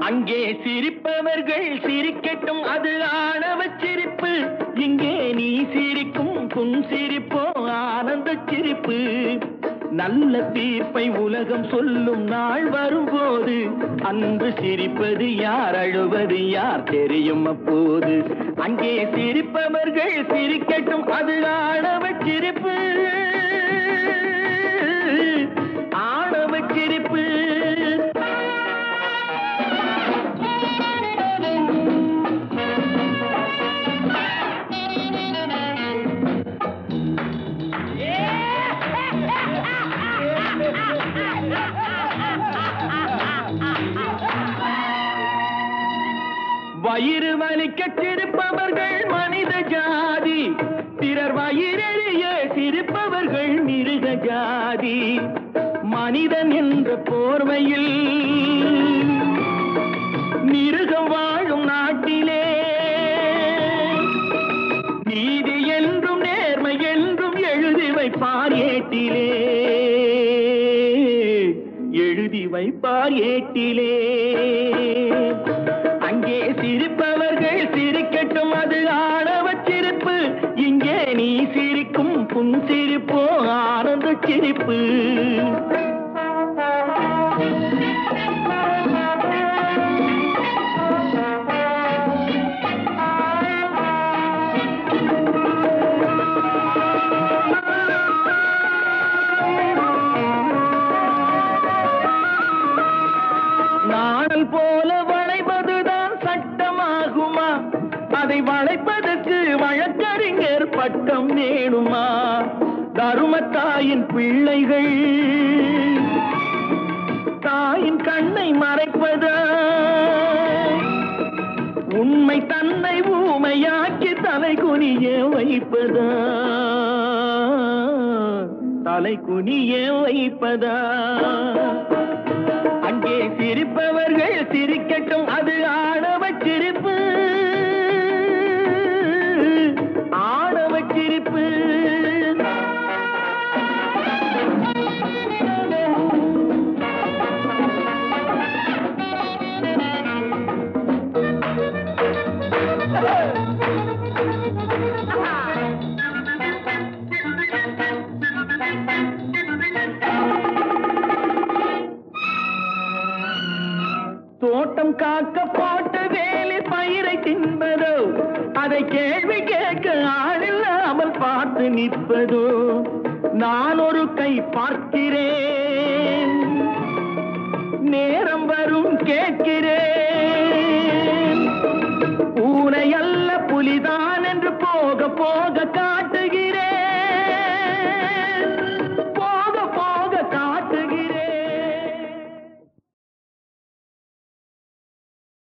அங்கே சிரிப்பவர்கள் சிரிக்கட்டும் அது ஆணவ சிரிப்பு இங்கே நீ சிரிக்கும் புன் சிரிப்போ ஆனந்த சிரிப்பு நல்ல தீர்ப்பை உலகம் சொல்லும் நாள் வரும்போது அன்று சிரிப்பது யார் அழுவது யார் தெரியும் அப்போது அங்கே சிரிப்பவர்கள் சிரிக்கட்டும் அது ஆணவ சிரிப்பு ஆணவ சிரிப்பு வயிறு வலிக்க சிரிப்பவர்கள் மனித ஜாதி பிறர் வயிறெறிய சிரிப்பவர்கள் மிருக ஜாதி மனிதன் என்ற போர்வையில் மிருகம் வாழும் நாட்டிலே நீதி என்றும் நேர்மை என்றும் எழுதி வைப்பார் ஏட்டிலே எழுதி வைப்பார் ஏட்டிலே அங்கே சிரிப்பவர்கள் சிரிக்கட்டும் அது ஆணவ சிரிப்பு இங்கே நீ சிரிக்கும் புன் சிரிப்போ ஆனந்த சிரிப்பு நாடல் போல வளைவதுதான் சட்டமாகுமா அதை வளைப்பதற்கு வழக்கறிஞர் பட்டம் வேணுமா தருமத்தாயின் பிள்ளைகள் தாயின் கண்ணை மறைப்பதா உண்மை தன்னை ஊமையாக்கி தலை குனிய வைப்பதா தலை குனிய வைப்பதா அங்கே சிரிப்பவர்கள் சிரிக்கட்டும் அது ஆணவ சிரிப்பு ஆணவ சிரிப்பு தோட்டம் காக்க போட்ட வேலி பயிரை தின்பதோ அதை கேள்வி கேட்க ஆளில்லாமல் பார்த்து நிற்பதோ நான் ஒரு கை பார்க்கிறேன் நேரம் வரும் கேட்கிறேன் பூனை அல்ல புலிதான் என்று போக போக காட்டுகிறேன்